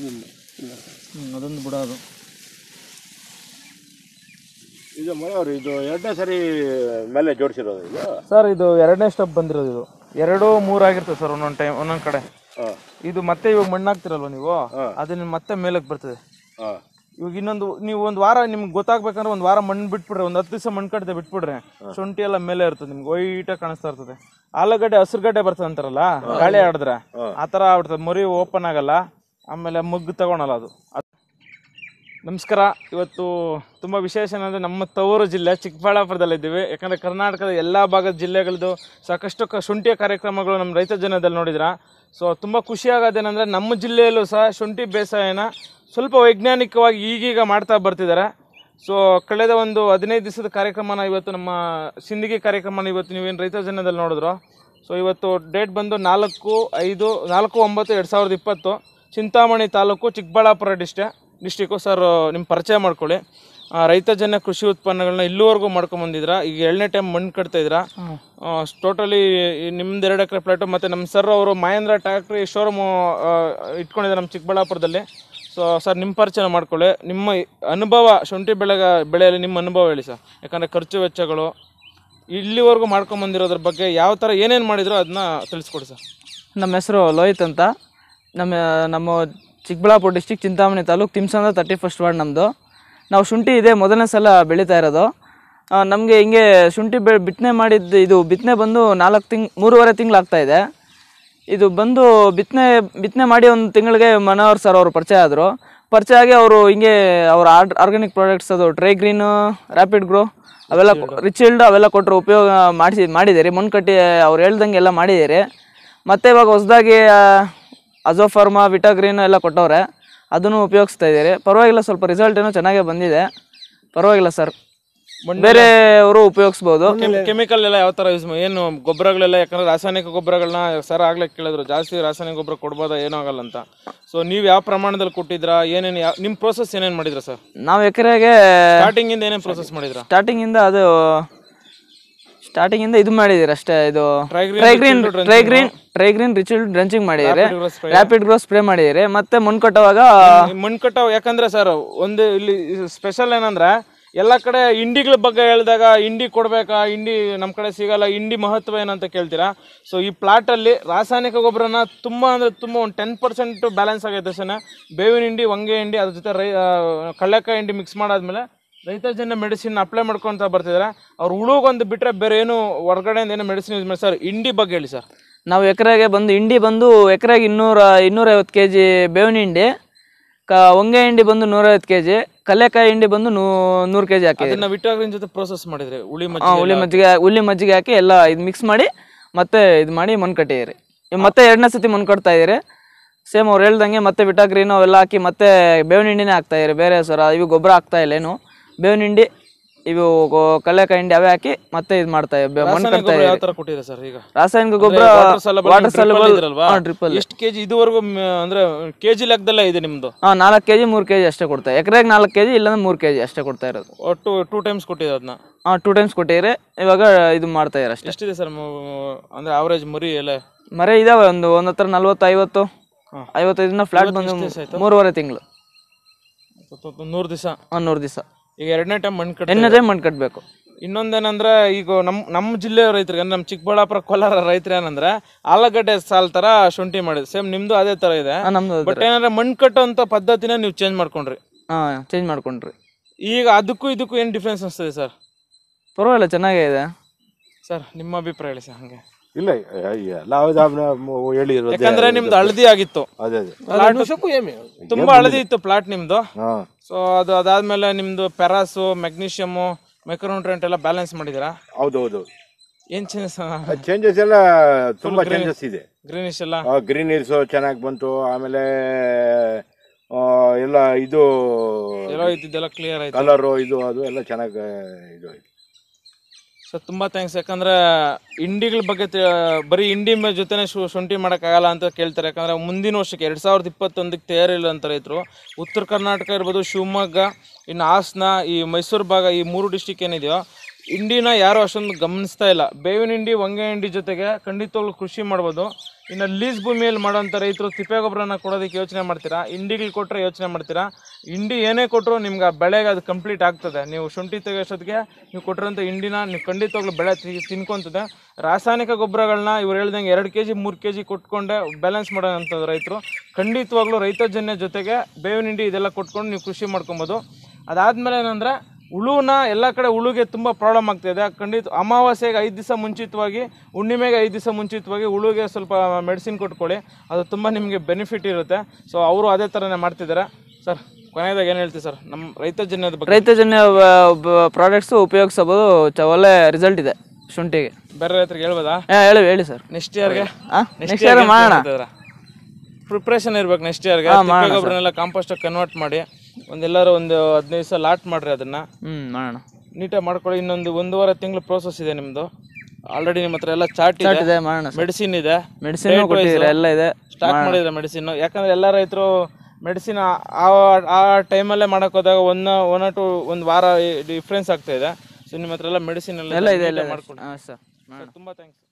ಹ್ಮ್, ಅದೊಂದು ಬುಡ ಅದು ಇದು ಮಳೆಯವರು ಇದು ಎರಡನೇ ಸರಿ ಮೇಲೆ ಜೋಡಿಸಿರೋದು ಇದು ಸರ್ ಇದು ಎರಡನೇ ಸ್ಟೆಪ್ ಬಂದಿರೋದು ಇದು ಎರಡು ಮೂರು ಆಗಿರ್ತದೆ ಸರ್ ಒಂದೊಂದು ಟೈಮ್ ಒಂದೊಂದು ಕಡೆ ಹಾಂ ಇದು ಮತ್ತೆ ಇವಾಗ ಮಣ್ಣಾಗ್ತಿರಲ್ವ ನೀವು ಅದನ್ನ ಮತ್ತೆ ಮೇಲಕ್ಕೆ ಬರ್ತದೆ ಹಾಂ ಇವಾಗ ಇನ್ನೊಂದು ನೀವು ಒಂದು ವಾರ ನಿಮ್ಗೆ ಗೊತ್ತಾಗ್ಬೇಕಂದ್ರೆ ಒಂದು ವಾರ ಮಣ್ಣು ಬಿಟ್ಬಿಡ್ರಿ ಒಂದು ಹತ್ತು ದಿವಸ ಮಣ್ಣು ಕಟ್ಟದೆ ಬಿಟ್ಬಿಡ್ರಿ ಶುಂಠಿ ಎಲ್ಲ ಮೇಲೆ ಇರ್ತದೆ ನಿಮ್ಗೆ ವೈಟಾಗಿ ಕಾಣಿಸ್ತಾ ಇರ್ತದೆ ಆಲೂಗಡ್ಡೆ ಹಸಿರುಗಡ್ಡೆ ಬರ್ತದೆ ಅಂತಾರಲ್ಲ ಗಾಳಿ ಆಡಿದ್ರೆ ಆ ಥರ ಆಗ್ಬಿಡ್ತದೆ ಮರಿ ಓಪನ್ ಆಗಲ್ಲ ಆಮೇಲೆ ಮುಗ್ಗು ತಗೊಳಲ್ಲ ಅದು ಅದ್- ನಮಸ್ಕಾರ ಇವತ್ತು ತುಂಬ ವಿಶೇಷ ಏನಂದರೆ ನಮ್ಮ ತವರು ಜಿಲ್ಲೆ ಚಿಕ್ಕಬಳ್ಳಾಪುರದಲ್ಲಿದ್ದೀವಿ ಯಾಕಂದರೆ ಕರ್ನಾಟಕದ ಎಲ್ಲ ಭಾಗದ ಜಿಲ್ಲೆಗಳದ್ದು ಸಾಕಷ್ಟು ಕ ಶುಂಠಿಯ ಕಾರ್ಯಕ್ರಮಗಳು ನಮ್ಮ ರೈತ ಜನದಲ್ಲಿ ನೋಡಿದ್ರ ಸೊ ತುಂಬ ಖುಷಿಯಾಗೋದೇನೆಂದರೆ ನಮ್ಮ ಜಿಲ್ಲೆಯಲ್ಲೂ ಸಹ ಶುಂಠಿ ಬೇಸಾಯನ ಸ್ವಲ್ಪ ವೈಜ್ಞಾನಿಕವಾಗಿ ಈಗೀಗ ಮಾಡ್ತಾ ಬರ್ತಿದ್ದಾರೆ ಸೊ ಕಳೆದ ಒಂದು ಹದಿನೈದು ದಿವಸದ ಕಾರ್ಯಕ್ರಮನ ಇವತ್ತು ನಮ್ಮ ಸಿಂದಗಿ ಕಾರ್ಯಕ್ರಮನ ಇವತ್ತು ನೀವೇನು ರೈತ ಜನದಲ್ಲಿ ನೋಡಿದ್ರು ಸೊ ಇವತ್ತು ಡೇಟ್ ಬಂದು ನಾಲ್ಕು ಐದು ನಾಲ್ಕು ಒಂಬತ್ತು ಎರಡು ಸಾವಿರದ ಇಪ್ಪತ್ತು Chintamani taluk Chikkaballapur district district sir ನಿಮ್ಮ ಪರಿಚಯ ಮಾಡ್ಕೊಳ್ಳಿ ಆ, ರೈತಜನ್ಯ ಕೃಷಿ ಉತ್ಪನ್ನಗಳನ್ನ ಇಲ್ಲಿವರೆಗೂ ಮಾಡ್ಕೊಂಬಂದಿದ್ರ ಈಗ ಏಳನೇ ಟೈಮ್ ಮಣ್ಣು ಕಟ್ತಾ ಇದ್ರ ಟೋಟಲಿ ನಿಮ್ದು ಎರಡು ಎಕರೆ ಪ್ಲಾಟು ಮತ್ತು ನಮ್ಮ ಸರ್ ಅವರು ಮಹೇಂದ್ರ ಟ್ಯಾಕ್ಟ್ರಿ ಶೋರೂಮು ಇಟ್ಕೊಂಡಿದ್ದಾರೆ ನಮ್ಮ ಚಿಕ್ಕಬಳ್ಳಾಪುರದಲ್ಲಿ ಸೊ ಸರ್ ನಿಮ್ಮ ಪರಿಚಯ ಮಾಡ್ಕೊಳ್ಳಿ ನಿಮ್ಮ ಅನುಭವ ಶುಂಠಿ ಬೆಳೆಗ ಬೆಳೆಯಲ್ಲಿ ನಿಮ್ಮ ಅನುಭವ ಹೇಳಿ ಸರ್ ಯಾಕಂದರೆ ಖರ್ಚು ವೆಚ್ಚಗಳು ಇಲ್ಲಿವರೆಗೂ ಮಾಡ್ಕೊಂಬಂದಿರೋದ್ರ ಬಗ್ಗೆ ಯಾವ ಥರ ಏನೇನು ಮಾಡಿದ್ರು ಅದನ್ನ ತಿಳಿಸ್ಕೊಡಿ ಸರ್ ನಮ್ಮ ಹೆಸರು ಲೋಹಿತ್ ಅಂತ ನಮ್ಮ ನಮ್ಮ Chikkaballapur district Chintamani taluk Thimsandra thirty first ward ನಮ್ಮದು ನಾವು ಶುಂಠಿ ಇದೆ ಮೊದಲನೇ ಸಲ ಬೆಳೀತಾ ಇರೋದು ನಮಗೆ ಹಿಂಗೆ ಶುಂಠಿ ಬೆ ಬಿತ್ತನೆ ಮಾಡಿದ್ದು ಇದು ಬಿತ್ತನೆ ಬಂದು ನಾಲ್ಕು ತಿಂಗ್ ಮೂರುವರೆ ತಿಂಗಳು ಆಗ್ತಾ ಇದೆ ಇದು ಬಂದು ಬಿತ್ತನೆ ಬಿತ್ತನೆ ಮಾಡಿ ಒಂದು ತಿಂಗಳಿಗೆ ಮನೋಹರ್ ಸರ್ ಅವರು ಪರಿಚಯ ಆದರು ಪರಿಚಯ ಆಗಿ ಅವರು ಹಿಂಗೆ ಅವ್ರ ಆರ್ಗ್ಯಾನಿಕ್ ಪ್ರಾಡಕ್ಟ್ಸ್ ಅದು ಟ್ರೈ ಗ್ರೀನು ರ್ಯಾಪಿಡ್ ಗ್ರೋ ಅವೆಲ್ಲ ರಿಚ್ ಇಲ್ಡ್ ಅವೆಲ್ಲ ಕೊಟ್ಟರು ಉಪಯೋಗ ಮಾಡಿಸಿ ಮಾಡಿದ್ದೀರಿ ಮಣ್ಣು ಕಟ್ಟಿ ಅವ್ರು ಹೇಳ್ದಂಗೆ ಎಲ್ಲ ಮಾಡಿದ್ದೀರಿ ಮತ್ತು ಇವಾಗ ಹೊಸದಾಗಿ ಅಜೋಫಾರ್ಮಾ ವಿಟಾಗ್ರೀನ್ ಎಲ್ಲ ಕೊಟ್ಟವ್ರೆ ಅದನ್ನು ಉಪಯೋಗಿಸ್ತಾ ಇದ್ದೀರಿ ಪರವಾಗಿಲ್ಲ ಸ್ವಲ್ಪ ರಿಸಲ್ಟ್ ಏನೋ ಚೆನ್ನಾಗೇ ಬಂದಿದೆ ಪರವಾಗಿಲ್ಲ ಸರ್ ಬೇರೆ ಅವರು ಉಪಯೋಗಿಸ್ಬೋದು ಕೆಮಿಕಲ್ ಎಲ್ಲ ಯಾವ ಥರ ಯೂಸ್ ಏನು ಗೊಬ್ಬರಗಳೆಲ್ಲ ಯಾಕಂದ್ರೆ ರಾಸಾಯನಿಕ ಗೊಬ್ಬರಗಳನ್ನ ಸರ್ ಆಗ್ಲೇ ಕೇಳಿದ್ರು ಜಾಸ್ತಿ ರಾಸಾಯನಿಕ ಗೊಬ್ಬರ ಕೊಡ್ಬೋದಾ ಏನೂ ಆಗಲ್ಲ ಅಂತ ಸೊ ನೀವು ಯಾವ ಪ್ರಮಾಣದಲ್ಲಿ ಕೊಟ್ಟಿದ್ರಾ ಏನೇನು ಯಾವ ನಿಮ್ಮ ಪ್ರೋಸೆಸ್ ಏನೇನು ಮಾಡಿದ್ರಾ ಸರ್ ನಾವು ಎಕರೆಗೆ ಸ್ಟಾರ್ಟಿಂಗಿಂದ ಏನೇನು ಪ್ರೋಸೆಸ್ ಮಾಡಿದ್ರಾ ಸ್ಟಾರ್ಟಿಂಗಿಂದ ಅದು ಸ್ಟಾರ್ಟಿಂಗಿಂದ ಇದು ಮಾಡಿದ್ದೀರಿ ಅಷ್ಟೇ ಇದು Trigreen, Trigreen Richard Trigreen Trigreen rich yield drenching ಮಾಡಿದ್ದೀರಿ Rapid growth spray. Rapid grow spray ಮಾಡಿದ್ದೀರಿ ಮತ್ತೆ ಮಣ್ಣು ಕಟ್ಟುವಾಗ ಮಣ್ಣು ಕಟ್ಟಾವ್ ಯಾಕಂದ್ರೆ ಸರ್ ಒಂದು ಇಲ್ಲಿ ಸ್ಪೆಷಲ್ ಏನಂದ್ರೆ ಎಲ್ಲ ಕಡೆ ಇಂಡಿಗಳ ಬಗ್ಗೆ ಹೇಳಿದಾಗ ಇಂಡಿ ಕೊಡ್ಬೇಕಾ ಇಂಡಿ ನಮ್ಮ ಕಡೆ ಸಿಗಲ್ಲ ಇಂಡಿ ಮಹತ್ವ ಏನಂತ ಕೇಳ್ತೀರಾ ಸೊ ಈ ಪ್ಲಾಟಲ್ಲಿ ರಾಸಾಯನಿಕ ಗೊಬ್ಬರನ ತುಂಬ ಅಂದರೆ ತುಂಬ ಒಂದು ಟೆನ್ ಪರ್ಸೆಂಟ್ ಬ್ಯಾಲೆನ್ಸ್ ಆಗೈತೆ ಸನ ಬೇವಿನ ಹಿಂಡಿ ಹೊಂಗೆ ಹಿಂಡಿ ಅದ್ರ ಜೊತೆ ರೈ ಆ, ಕಡ್ಲೆಕಾಯಿ ಹಿಂಡಿ ಮಿಕ್ಸ್ ಮಾಡಾದ್ಮೇಲೆ ರೈತಜನ್ಯ ಮೆಡಿಸಿನ್ ಅಪ್ಲೈ ಮಾಡ್ಕೊತ ಬರ್ತಿದ್ದಾರೆ ಅವ್ರು ಹುಳುಗೊಂದು ಬಿಟ್ಟರೆ ಬೇರೆ ಏನು ಹೊರಗಡೆಯಿಂದ ಏನೋ ಮೆಡಿಸಿನ್ ಯೂಸ್ ಮಾಡಿ ಸರ್ ಇಂಡಿ ಬಗ್ಗೆ ಹೇಳಿ ಸರ್ ನಾವು ಎಕರೆಗೆ ಬಂದು ಹಿಂಡಿ ಬಂದು ಎಕರೆಗೆ ಇನ್ನೂರ ಇನ್ನೂರೈವತ್ತು ಕೆ ಜಿ ಬೇವಿನ ಹಿಂಡಿ ಕ ಹೊಂಗೆ ಹಿಂಡಿ ಬಂದು ನೂರೈವತ್ತು ಕೆ ಜಿ ಕಲ್ಲೆಕಾಯಿ ಹಿಂಡಿ ಬಂದು ನೂ ನೂರು ಕೆ ಜಿ ಹಾಕಿದ್ದೀವಿ ಅದನ್ನ ವಿಟಾಗ್ರಿನ್ ಜೊತೆ ಪ್ರೋಸೆಸ್ ಮಾಡಿದ್ರೆ ಹುಳಿ ಹಾಂ ಮಜ್ಜಿಗೆ ಹುಳಿ ಮಜ್ಜಿಗೆ ಹುಳಿ ಮಜ್ಜಿಗೆ ಹಾಕಿ ಎಲ್ಲ ಇದು ಮಿಕ್ಸ್ ಮಾಡಿ ಮತ್ತೆ ಇದು ಮಾಡಿ ಮಣ್ಣು ಕಟ್ಟಿದ್ದೀರಿ ಇವ್ ಮತ್ತೆ ಎರಡನೇ ಸತಿ ಮಣ್ಣು ಕಟ್ತಾ ಇದ್ದೀರಿ ಸೇಮ್ ಅವ್ರು ಹೇಳ್ದಂಗೆ ಮತ್ತೆ ವಿಟಾಗ್ರೀನು ಅವೆಲ್ಲ ಹಾಕಿ ಮತ್ತೆ ಬೇವಿನ ಹಿಂಡಿನೇ ಹಾಕ್ತಾ ಇದ್ದೀರಿ ಬೇರೆ ಸರ ಇವು ಗೊಬ್ಬರ ಹಾಕ್ತಾ ಇಲ್ಲ ಏನು ಬೇವಿನ ಹಿಂಡಿ ಇವು ಗೊ- ಕಲ್ಲೆಕಾಯಿ ಹಿಂಡಿ ಅವೇ ಹಾಕಿ ಮತ್ತೆ ಇದು ಮಾಡ್ತಾ ಇದ್ದೀವಿ ಮಣ್ಣು ರಾಸಾಯನಿಕ ಕಟ್ತಾ ಗೊಬ್ಬರ ಯಾವ ಇದ್ದೀರಿ ತರ ಕೊಟ್ಟಿದೆ ಸರ್ ಈಗ ರಾಸಾಯನಿಕ ಗೊಬ್ಬರ ವಾಟರ್ ಸಲಬಲ್ ಡ್ರಿಪ್ಪಲ್ ಎಷ್ಟು ಕೆಜಿ ಇದುವರೆಗೂ ಮ್, ಅಂದ್ರೆ ಕೆಜಿ ಲೆಕ್ಕದಲ್ಲೇ ಇದೆ ನಿಮ್ದು ಹಾಂ ನಾಲ್ಕು ಕೆ ಜಿ ಮೂರು ಕೆ ಜಿ ಅಷ್ಟೇ ಕೊಡ್ತಾ ಎಕರೆಗೆ ನಾಲ್ಕು ಕೆ ಜಿ ಇಲ್ಲಾಂದ್ರೆ ಮೂರು ಕೆ ಜಿ ಅಷ್ಟೇ ಕೊಡ್ತಾ ಇರೋದು ಒಟ್ಟು ಟೂ ಟೈಮ್ಸ್ ಕೊಟ್ಟಿದೆ ಅದನ್ನ ಹಾಂ ಟೂ ಟೈಮ್ಸ್ ಕೊಟ್ಟಿದ್ದೀರಿ ಇವಾಗ ಇದು ಮಾಡ್ತಾ ಇದ್ದಾರೆ ಅಷ್ಟೇ ಎಷ್ಟಿದೆ ಸರ್ ಅಂದ್ರೆ ಆವರೇಜ್ ಮರಿ ಎಲ್ಲ ಮರೆ ಇದಾವೆ ಒಂದು ಒಂದ್ ಹತ್ರ ನಲ್ವತ್ತು ಐವತ್ತು ಐವತ್ತೈದರಿಂದ ಫ್ಲಾಟ್ ಬಂದು ಮೂರುವರೆ ತಿಂಗಳು ನೂರು ದಿವಸ ನೂರು ದಿವಸ ಈಗ ಎರಡನೇ ಟೈಮ್ ಮಣ್ಣು ಕಟ್ಟ ಎಣ್ಣೆ ಟೈಮ್ ಮಣ್ಣು ಕಟ್ಟಬೇಕು ಇನ್ನೊಂದೇನಂದ್ರೆ ಈಗ ನಮ್ಮ ನಮ್ಮ ಜಿಲ್ಲೆ ರೈತರಿಗೆ ಅಂದ್ರೆ ನಮ್ಮ ಚಿಕ್ಕಬಳ್ಳಾಪುರ ಕೋಲಾರ ರೈತರು ಏನಂದ್ರೆ ಆಲೂಗಡ್ಡೆ ಸಾಲ್ ತರ ಶುಂಠಿ ಮಾಡಿದೆ ಸೇಮ್ ನಿಮ್ದು ಅದೇ ತರ ಇದೆ ಹಾಂ ನಮ್ದು ಬಟ್ ಏನಂದ್ರೆ ಮಣ್ಣು ಕಟ್ಟುವಂತ ಪದ್ಧತಿನ ನೀವು ಚೇಂಜ್ ಮಾಡ್ಕೊಂಡ್ರಿ ಹಾಂ ಚೇಂಜ್ ಮಾಡ್ಕೊಂಡ್ರಿ ಈಗ ಅದಕ್ಕೂ ಇದಕ್ಕೂ ಏನು ಡಿಫ್ರೆನ್ಸ್ ಅನಿಸ್ತದೆ ಸರ್ ಪರವಾಗಿಲ್ಲ ಚೆನ್ನಾಗೇ ಇದೆ ಸರ್ ನಿಮ್ಮ ಅಭಿಪ್ರಾಯ ಹೇಳಿ ಸರ್ ಹಂಗೆ ಇಲ್ಲ ಎಲ್ಲ ಹೇಳಿ ಯಾಕಂದ್ರೆ ನಿಮ್ದು ಹಳದಿ ಆಗಿತ್ತು ಅದೇ ಅದೇ ಪ್ಲಾಟ್ ತುಂಬಾ ಹಳದಿ ಇತ್ತು ಪ್ಲಾಟ್ ನಿಮ್ದು ಹಾಂ ಸೊ ಅದು ಅದಾದ್ಮೇಲೆ ನಿಮ್ದು ಪೆರಾಸು ಮೆಗ್ನೀಷಿಯಮು ಮೈಕ್ರೋನ್ಯೂಟ್ರೆಂಟ್ ಎಲ್ಲ ಬ್ಯಾಲೆನ್ಸ್ ಮಾಡಿದ್ದೀರಾ ಹೌದು ಹೌದು ಏನ್ ಚೇಂಜಸ್ ಚೇಂಜಸ್ ಎಲ್ಲ ತುಂಬಾ ಚೇಂಜಸ್ ಇದೆ ಗ್ರೀನಿಶ್ ಎಲ್ಲ ಗ್ರೀನ್ ಹಿಲ್ಸ್ ಚೆನ್ನಾಗಿ ಬಂತು ಆಮೇಲೆ ಆ, ಎಲ್ಲ ಇದು ಎಲ್ಲೋ ಇದ್ದಿದ್ದೆಲ್ಲ ಕ್ಲಿಯರ್ ಆಯ್ತು ಕಲರು ಇದು ಅದು ಎಲ್ಲ ಚೆನ್ನಾಗಿ ಇದು ಆಯ್ತು ಸೊ ತುಂಬಾ ಥ್ಯಾಂಕ್ಸ್ ಯಾಕಂದ್ರೆ ಇಂಡಿಗಳ ಬಗ್ಗೆ ತಿ- ಬರೀ ಇಂಡಿ ಮೇ ಜೊತೆನೆ ಶು ಶುಂಠಿ ಮಾಡೋಕ್ಕಾಗಲ್ಲ ಅಂತ ಕೇಳ್ತಾರೆ ಯಾಕಂದ್ರೆ ಮುಂದಿನ ವರ್ಷಕ್ಕೆ ಎರಡ್ ಸಾವಿರದ ಇಪ್ಪತ್ತೊಂದಕ್ಕೆ ತಯಾರಿಲ್ಲ ಅಂತ ರೈತರು ಉತ್ತರ ಕರ್ನಾಟಕ ಇರ್ಬೋದು ಶಿವಮೊಗ್ಗ ಇನ್ನು ಹಾಸನ ಈ ಮೈಸೂರು ಭಾಗ ಈ ಮೂರು ಡಿಸ್ಟಿಕ್ ಏನಿದೆಯೋ ಹಿಂಡಿನ ಯಾರು ಅಷ್ಟೊಂದು ಗಮನಿಸ್ತಾ ಇಲ್ಲ ಬೇವಿನ ಹಿಂಡಿ ಹೊಂಗೆ ಹಿಂಡಿ ಜೊತೆಗೆ ಖಂಡಿತವಾಗ್ಲೂ ಕೃಷಿ ಮಾಡ್ಬೋದು ಇನ್ನು ಲೀಸ್ ಭೂಮಿಯಲ್ಲಿ ಮಾಡೋಂಥ ರೈತರು ತಿಪ್ಪೆ ಗೊಬ್ಬರನ ಕೊಡೋದಕ್ಕೆ ಯೋಚನೆ ಮಾಡ್ತೀರಾ ಹಿಂಡಿಗಳು ಕೊಟ್ಟರೆ ಯೋಚನೆ ಮಾಡ್ತೀರಾ ಹಿಂಡಿ ಏನೇ ಕೊಟ್ಟರು ನಿಮ್ಗೆ ಆ ಬೆಳೆಗೆ ಅದು ಕಂಪ್ಲೀಟ್ ಆಗ್ತದೆ ನೀವು ಶುಂಠಿ ತೆಗೆಯೋಷ್ಟೊತ್ತಿಗೆ ನೀವು ಕೊಟ್ಟಿರೋಂಥ ಹಿಂಡಿನ ನೀವು ಖಂಡಿತವಾಗ್ಲೂ ಬೆಳೆ ತಿ- ತಿನ್ಕೊಂತದೆ ರಾಸಾಯನಿಕ ಗೊಬ್ಬರಗಳನ್ನ ಇವ್ರು ಹೇಳ್ದಂಗೆ ಎರಡು ಕೆ ಜಿ ಮೂರು ಕೆ ಜಿ ಕೊಟ್ಕೊಂಡೆ ಬ್ಯಾಲೆನ್ಸ್ ಮಾಡೋಂಥದ್ದು ರೈತರು ಖಂಡಿತವಾಗ್ಲೂ ರೈತಜನ್ಯ ಜೊತೆಗೆ ಬೇವಿನ ಹಿಂಡಿ ಇದೆಲ್ಲ ಕೊಟ್ಕೊಂಡು ನೀವು ಕೃಷಿ ಮಾಡ್ಕೊಬೋದು ಅದಾದಮೇಲೆ ಏನಂದರೆ ಹುಳುನ ಎಲ್ಲ ಕಡೆ ಹುಳುಗೆ ತುಂಬ ಪ್ರಾಬ್ಲಮ್ ಆಗ್ತಿದೆ ಖಂಡಿತ ಅಮಾವಾಸ್ಯೆಗೆ ಐದು ದಿವಸ ಮುಂಚಿತವಾಗಿ ಹುಣ್ಣಿಮೆಗೆ ಐದು ದಿವಸ ಮುಂಚಿತವಾಗಿ ಹುಳುಗೆ ಸ್ವಲ್ಪ ಮೆಡಿಸಿನ್ ಕೊಟ್ಕೊಳ್ಳಿ ಅದು ತುಂಬ ನಿಮಗೆ ಬೆನಿಫಿಟ್ ಇರುತ್ತೆ ಸೊ ಅವರು ಅದೇ ಥರನೇ ಮಾಡ್ತಿದ್ದಾರೆ ಸರ್ ಕೊನೆಯದಾಗ ಏನು ಹೇಳ್ತೀವಿ ಸರ್ ನಮ್ಮ ರೈತ ಜನ್ಯದ ಬಗ್ಗೆ ರೈತಜನ್ಯ ಪ್ರಾಡಕ್ಟ್ಸು ಉಪಯೋಗಿಸಬಹುದು ಚ- ಒಳ್ಳೆ ರಿಸಲ್ಟ್ ಇದೆ ಶುಂಠಿಗೆ ಬೇರೆ ರೈತರಿಗೆ ಹೇಳ್ಬೋದಾ ಹಾ, ಹೇಳಿ ಹೇಳಿ ಸರ್ ನೆಕ್ಸ್ಟ್ ಇಯರ್ಗೆ ಹಾಂ ನೆಕ್ಸ್ಟ್ ಇಯರ್ ಮಾಡೋಣ ಪ್ರಿಪ್ರೇಷನ್ ಇರ್ಬೇಕು ನೆಕ್ಸ್ಟ್ ಇಯರ್ಗೆ ಗೊಬ್ಬರನೆಲ್ಲ ಕಾಂಪೋಸ್ಟ್ ಕನ್ವರ್ಟ್ ಮಾಡಿ ಒಂದೆಲ್ಲರೂ ಒಂದು ಹದಿನೈದು ದಿವಸ ಲಾಟ್ ಮಾಡ್ರಿ ಅದನ್ನ ಹ್ಞೂ ಮಾಡೋಣ ನೀಟಾಗಿ ಮಾಡ್ಕೊಳ್ಳಿ ಇನ್ನೊಂದು ಒಂದೂವರೆ ತಿಂಗಳು ಪ್ರೋಸೆಸ್ ಇದೆ ನಿಮ್ಮದು ಆಲ್ರೆಡಿ ನಿಮ್ಮ ಹತ್ರ ಎಲ್ಲ ಚಾರ್ಟ್ ಇದೆ ಇದೆ ಮಾಡೋಣ ಸರ್ ಮೆಡಿಸಿನ್ ಇದೆ ಮೆಡಿಸಿನ್ ಕೊಟ್ಟಿದ್ದೀರಾ ಎಲ್ಲ ಇದೆ ಸ್ಟಾರ್ಟ್ ಮಾಡಿದ್ರೆ ಮೆಡಿಸಿನ್ ಯಾಕಂದ್ರೆ ಎಲ್ಲ ರೈತರು ಮೆಡಿಸಿನ್ ಆ ಆ ಟೈಮಲ್ಲೇ ಮಾಡಕ್ ಹೋದಾಗ ಒನ್ ಒನ್ ಟು ಒಂದು ವಾರ ಡಿಫ್ರೆನ್ಸ್ ಆಗ್ತಾ ಇದೆ ಸೊ ನಿಮ್ಮ ಹತ್ರ ಎಲ್ಲ ಮೆಡಿಸಿನ್ ಎಲ್ಲ ಎಲ್ಲ ಇದೆ ಎಲ್ಲ ಮಾಡ್ಕೊಂಡು ಹಾಂ ಸರ್ ಮಾಡೋಣ ತುಂಬಾ ಥ್ಯಾಂಕ್ಸ್